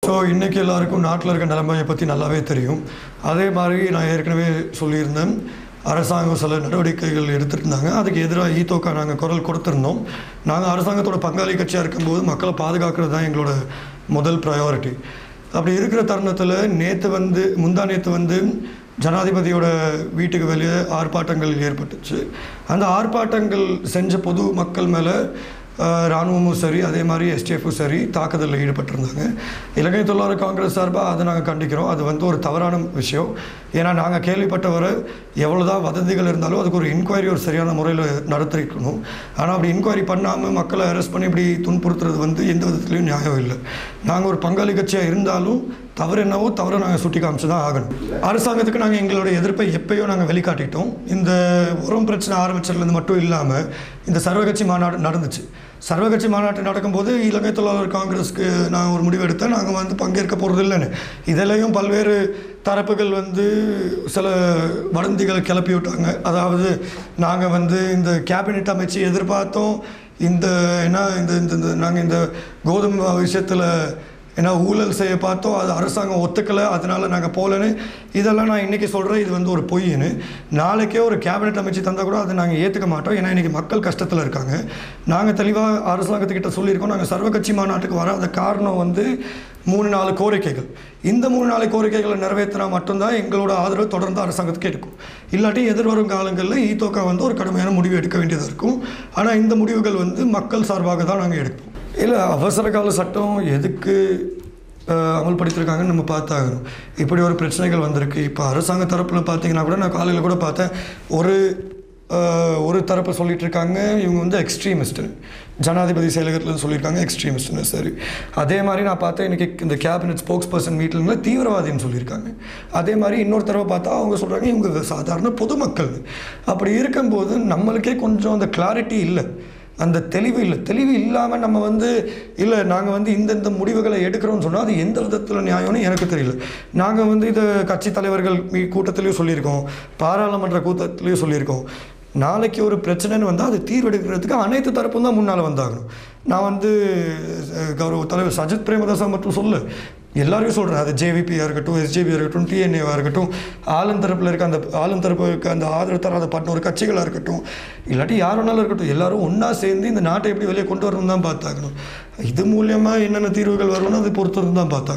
so இன்றைக்கி எல்லாருக்கும் நாட்டில் இருக்க நிலைமையை பற்றி நல்லாவே தெரியும் அதே மாதிரி நான் ஏற்கனவே சொல்லியிருந்தேன் அரசாங்கம் சில நடவடிக்கைகள் எடுத்துட்டு இருந்தாங்க அதுக்கு எதிராக ஈத்தோக்கா நாங்கள் குரல் கொடுத்துருந்தோம் நாங்கள் அரசாங்கத்தோட பங்காளி கட்சியாக இருக்கும்போது மக்களை பாதுகாக்கிறது தான் எங்களோட முதல் ப்ரையாரிட்டி அப்படி இருக்கிற தருணத்தில் நேற்று வந்து முந்தா நேற்று வந்து ஜனாதிபதியோட வீட்டுக்கு வெளியே ஆர்ப்பாட்டங்கள் ஏற்பட்டுச்சு அந்த ஆர்ப்பாட்டங்கள் செஞ்ச பொது மக்கள் மேலே இராணுவமும் சரி அதே மாதிரி எஸ்டிஎஃப்பும் சரி தாக்குதலில் ஈடுபட்டிருந்தாங்க இலங்கை தொழிலாளர் காங்கிரஸ் சார்பாக அதை நாங்கள் கண்டிக்கிறோம் அது வந்து ஒரு தவறான விஷயம் ஏன்னா நாங்கள் கேள்விப்பட்டவரை எவ்வளோதான் வதந்திகள் இருந்தாலும் அதுக்கு ஒரு இன்கொயரி ஒரு சரியான முறையில் நடத்திருக்கணும் ஆனால் அப்படி இன்கொயரி பண்ணாமல் மக்களை அரெஸ்ட் பண்ணி இப்படி துன்புறுத்துறது வந்து எந்த விதத்துலையும் நியாயம் இல்லை நாங்கள் ஒரு பங்காளி கட்சியாக இருந்தாலும் தவறு என்னவோ தவறை நாங்கள் சுட்டி காமிச்சு தான் ஆகணும் அரசாங்கத்துக்கு நாங்கள் எங்களோட எதிர்ப்பை எப்பயோ நாங்கள் வெளிக்காட்டிட்டோம் இந்த உரம் பிரச்சனை ஆரம்பிச்சதுலேருந்து மட்டும் இல்லாமல் இந்த சர்வகட்சி மாநாடு நடந்துச்சு சர்வகட்சி மாநாட்டு நடக்கும்போது இலங்கை தொழிலாளர் காங்கிரஸ்க்கு நான் ஒரு முடிவு எடுத்தேன் நாங்கள் வந்து பங்கேற்க போகிறது இல்லைன்னு இதிலையும் பல்வேறு தரப்புகள் வந்து சில வதந்திகளை கிளப்பி விட்டாங்க அதாவது நாங்கள் வந்து இந்த கேபினெட் அமைச்சு எதிர்பார்த்தோம் இந்த என்ன இந்த இந்த நாங்கள் இந்த கோதுமை விஷயத்தில் ஏன்னா ஊழல் செய்ய பார்த்தோம் அது அரசாங்கம் ஒத்துக்கலை அதனால நாங்கள் போகலன்னு இதெல்லாம் நான் இன்றைக்கி சொல்கிறேன் இது வந்து ஒரு பொய்ன்னு நாளைக்கே ஒரு கேபினெட் அமைச்சு தந்தால் கூட அதை நாங்கள் ஏற்றுக்க மாட்டோம் ஏன்னா இன்றைக்கி மக்கள் கஷ்டத்தில் இருக்காங்க நாங்கள் தெளிவாக அரசாங்கத்துக்கிட்ட சொல்லியிருக்கோம் நாங்கள் சர்வ கட்சி மாநாட்டுக்கு வராத காரணம் வந்து மூணு நாலு கோரிக்கைகள் இந்த மூணு நாலு கோரிக்கைகளை நிறைவேற்றினா மட்டும்தான் எங்களோட ஆதரவு தொடர்ந்து அரசாங்கத்துக்கு இருக்கும் இல்லாட்டி எதிர்வரும் காலங்களில் ஈத்தோக்கா வந்து ஒரு கடுமையான முடிவு எடுக்க வேண்டியதாக இருக்கும் ஆனால் இந்த முடிவுகள் வந்து மக்கள் சார்பாக தான் நாங்கள் எடுப்போம் இல்லை அவசர கால சட்டம் எதுக்கு அஹ், அமல்படுத்தியிருக்காங்கன்னு நம்ம பார்த்தாகணும் இப்படி ஒரு பிரச்சனைகள் வந்திருக்கு இப்போ அரசாங்க தரப்பில் பார்த்தீங்கன்னா கூட நான் காலையில் கூட பார்த்தேன் ஒரு அஹ், ஒரு தரப்பு சொல்லிட்டு இருக்காங்க இவங்க வந்து எக்ஸ்ட்ரீமிஸ்ட்டு ஜனாதிபதி செயலகத்தில் சொல்லியிருக்காங்க எக்ஸ்ட்ரீமிஸ்ட்னு சரி அதே மாதிரி நான் பார்த்தேன் இன்றைக்கி இந்த கேபினட் ஸ்போக்ஸ் பர்சன் மீட்டிங்கில் தீவிரவாதின்னு சொல்லியிருக்காங்க அதே மாதிரி இன்னொரு தடவை பார்த்தா அவங்க சொல்கிறாங்க இவங்க சாதாரண பொதுமக்கள் அப்படி இருக்கும்போது நம்மளுக்கே கொஞ்சம் அந்த கிளாரிட்டி இல்லை அந்த தெளிவு இல்லை தெளிவு இல்லாமல் நம்ம வந்து இல்லை நாங்கள் வந்து இந்தந்த முடிவுகளை எடுக்கிறோம்னு சொன்னால் அது எந்த விதத்தில் நியாயம்னு எனக்கு தெரியல நாங்கள் வந்து இதை கட்சி தலைவர்கள் மீ- கூட்டத்திலையும் சொல்லியிருக்கோம் பாராளுமன்ற கூட்டத்திலையும் சொல்லியிருக்கோம் நாளைக்கு ஒரு பிரச்சனைன்னு வந்தால் அது தீர்வெடுக்கிறதுக்கு அனைத்து தரப்பும் தான் முன்னால் வந்தாகணும் நான் வந்து அஹ், கௌரவ தலைவர் சஜித் பிரேமதாசா மட்டும் சொல்ல எல்லாரையும் சொல்கிறேன் அது ஜேவிபியாக இருக்கட்டும் எஸ்ஜேபியாக இருக்கட்டும் டிஎன்ஏவாக இருக்கட்டும் ஆளும் தரப்பில் இருக்க அந்த ஆளும் தரப்பு இருக்க அந்த ஆதரவு தராத பதினோரு கட்சிகளாக இருக்கட்டும் இல்லாட்டி யார் வேணாலும் இருக்கட்டும் எல்லாரும் ஒன்றா சேர்ந்து இந்த நாட்டை எப்படி வெளியே கொண்டு வரணும் தான் பார்த்தாகணும் இது மூலியமாக என்னென்ன தீர்வுகள் வரும்னு அதை பொறுத்து தான் பார்த்தாங்க